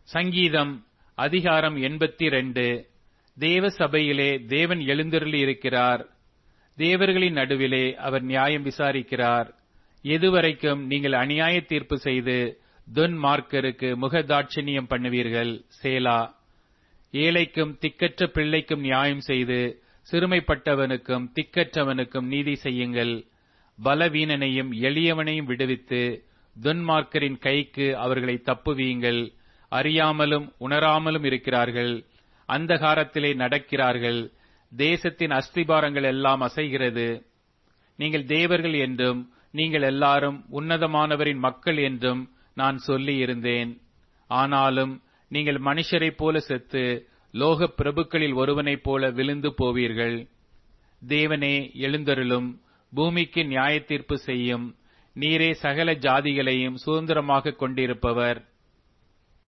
சங்கீதம் அதிகாரம் எண்பத்தி ரெண்டு தேவ சபையிலே தேவன் எழுந்தருளி இருக்கிறார் தேவர்களின் நடுவிலே அவர் நியாயம் விசாரிக்கிறார் எதுவரைக்கும் நீங்கள் அநியாய தீர்ப்பு செய்து துன்மார்க்கருக்கு முகதாட்சணியம் பண்ணுவீர்கள் சேலா ஏழைக்கும் திக்கற்ற பிள்ளைக்கும் நியாயம் செய்து சிறுமைப்பட்டவனுக்கும் திக்கற்றவனுக்கும் நீதி செய்யுங்கள் பலவீனனையும் எளியவனையும் விடுவித்து துன்மார்க்கரின் கைக்கு அவர்களை தப்புவீங்கள் அறியாமலும் உணராமலும் இருக்கிறார்கள் அந்தகாரத்திலே நடக்கிறார்கள் தேசத்தின் அஸ்திபாரங்கள் எல்லாம் அசைகிறது நீங்கள் தேவர்கள் என்றும் நீங்கள் எல்லாரும் உன்னதமானவரின் மக்கள் என்றும் நான் சொல்லி இருந்தேன் ஆனாலும் நீங்கள் மனுஷரைப் போல செத்து லோக பிரபுக்களில் ஒருவனைப் போல விழுந்து போவீர்கள் தேவனே எழுந்தருளும் பூமிக்கு நியாய தீர்ப்பு செய்யும் நீரே சகல ஜாதிகளையும் சுதந்திரமாக கொண்டிருப்பவர்